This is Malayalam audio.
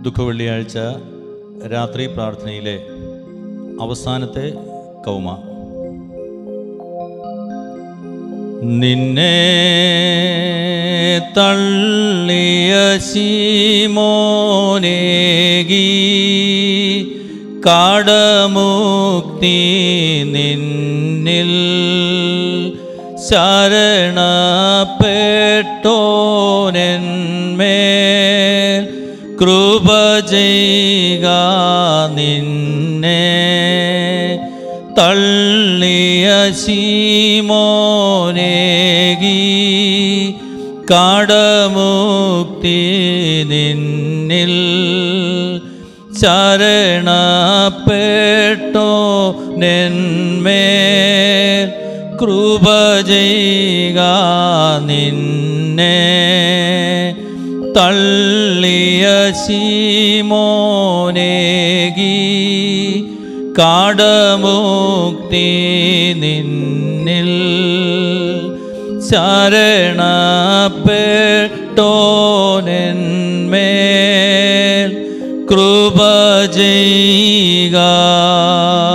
ദുഃഖവെള്ളിയാഴ്ച രാത്രി പ്രാർത്ഥനയിലെ അവസാനത്തെ കൗമ നിന്നെ തള്ളിയ ശീമോനേകി കാടമുക്തി നിന്നിൽ ശരണപ്പെട്ടോനെന്മേൽ കൃപ ചെയ്യുക നിന്നെ തള്ളിയ ശീമോനേകി കാടമുക്തി നിന്നിൽ ശരണപ്പെട്ടോ നെന്മേൽ കൃപ ചെയ്യുക നിന്നെ തള്ളിയ ശീമോനേകി കാടമുക്തി നിന്നിൽ ശരണപ്പെട്ടോനെന്മേൽ കൃപ ചെയ്യുക